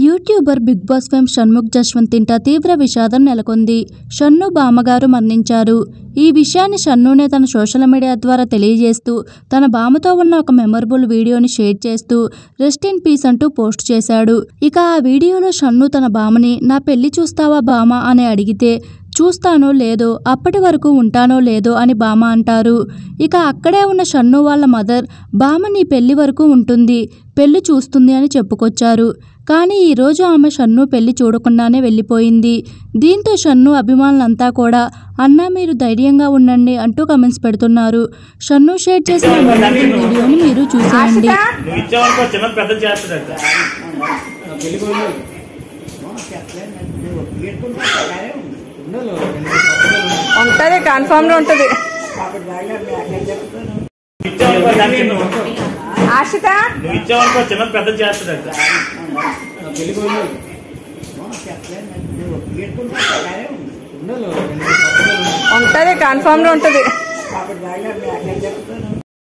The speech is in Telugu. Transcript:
YouTuber Bigg Boss fame Shanmukh Jaswanth ఇంట తీవ్ర విషాదం నెలకొంది షన్ను బామ్మగారు మరణించారు ఈ విషయాన్ని షన్నునే తన సోషల్ మీడియా ద్వారా తెలియజేస్తూ తన బామ్మతో ఉన్న ఒక మెమరబుల్ వీడియోని షేర్ చేస్తూ రెస్ట్ ఇన్ పీస్ అంటూ పోస్ట్ చేశాడు ఇక ఆ వీడియోలో షన్ను తన బామ్మని నా పెళ్లి చూస్తావా బామ అని అడిగితే చూస్తానో లేదో అప్పటి వరకు ఉంటానో లేదో అని బామ అంటారు ఇక అక్కడే ఉన్న షన్ను వాళ్ళ మదర్ బామ నీ పెళ్లి వరకు ఉంటుంది పెళ్లి చూస్తుంది అని చెప్పుకొచ్చారు కానీ ఈరోజు ఆమె షన్ను పెళ్లి చూడకుండానే వెళ్ళిపోయింది దీంతో షన్ను అభిమానులంతా కూడా అన్నా మీరు ధైర్యంగా ఉండండి అంటూ కమెంట్స్ పెడుతున్నారు షన్ను షేర్ చేసిన మెమరబుల్ వీడియోని మీరు చూసేయండి నువ్వు ఇచ్చావనుకో చిన్న పెద్ద చేస్తాడంట ఉంటది కన్ఫామ్ లో ఉంటది ఇచ్చావనుకో దాన్ని నువ్వు ఆశిత నువ్వు ఇచ్చావనుకో చిన్న పెద్ద చేస్తాడంట ఉంటది కన్ఫామ్ లో ఉంటది అప్పుడు